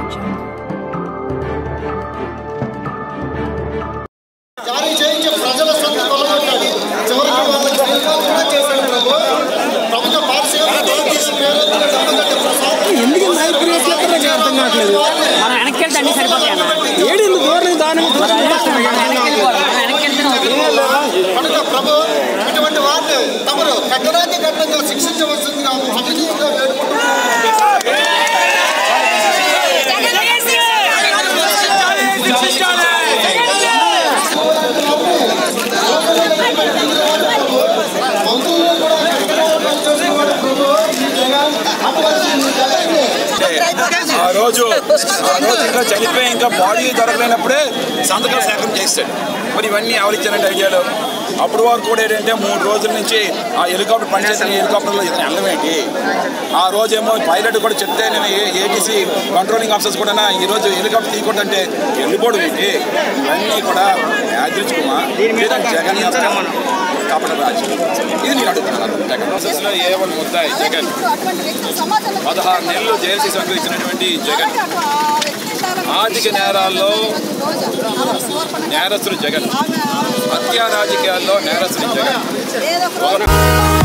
జారీ చేయించి ప్రజల సొత్తు కొలగొట్టాడు చివరికి వాళ్ళకి తెలిపాలు కూడా చేశాడు ప్రభు ప్రభుత్వ పాఠశాల ఎందుకు ఇంత హైప్ క్రియేట్ చేస్తారో నాకు అర్థం కావట్లేదు మనం వెనక్కి వెళ్తే అన్ని సరిపోతాయి అన్న ఏడు ఇంత దూరం దాని మీద దూరం చేస్తాను మనం వెనక్కి వెళ్ళిపోవాలి మనం వెనక్కి వెళ్తే కనుక ప్రభు ఇటువంటి వారిని తమరు కఠినాన్ని కఠినంగా శిక్షించవలసిందిగా సమితిగా వేడుకుంటున్నారు మంత్రులు కూడా కఠినంగా పనిచేస్తున్నారు ప్రభు ఆ రోజు ఆ రోజు ఇంకా చనిపోయి ఇంకా బాడీ దొరకలేనప్పుడే సంతకాలు సేకరణ చేస్తాడు మరి ఇవన్నీ ఎవరిచ్చారంటే ఐడియాలు అప్పుడు వరకు కూడా ఏంటంటే మూడు రోజుల నుంచి ఆ హెలికాప్టర్ పనిచేసిన హెలికాప్టర్లో ఇతను వెళ్ళమేంటి ఆ రోజేమో పైలట్ కూడా చెప్తే నేను ఏటీసీ కంట్రోలింగ్ ఆఫీసర్స్ కూడా ఈ రోజు హెలికాప్టర్ తీయకూడదంటే వెళ్ళిపోవడం ఏంటి ఇవన్నీ కూడా యాదృచ్ఛికమా లేదా జగన్ యొక్క కాపాడ రాజ్యం ఇది నేను అడుగుతున్నాను జగన్ ప్రాసెస్లో ఏ వాళ్ళు ముద్దాయి జగన్ పదహారు నెలలు జైలు శిక్ష అనుభవించినటువంటి జగన్ ఆర్థిక నేరాల్లో నేరస్తుడు జగన్ హత్యా రాజకీయాల్లో నేరస్తుడు జగన్ ఒక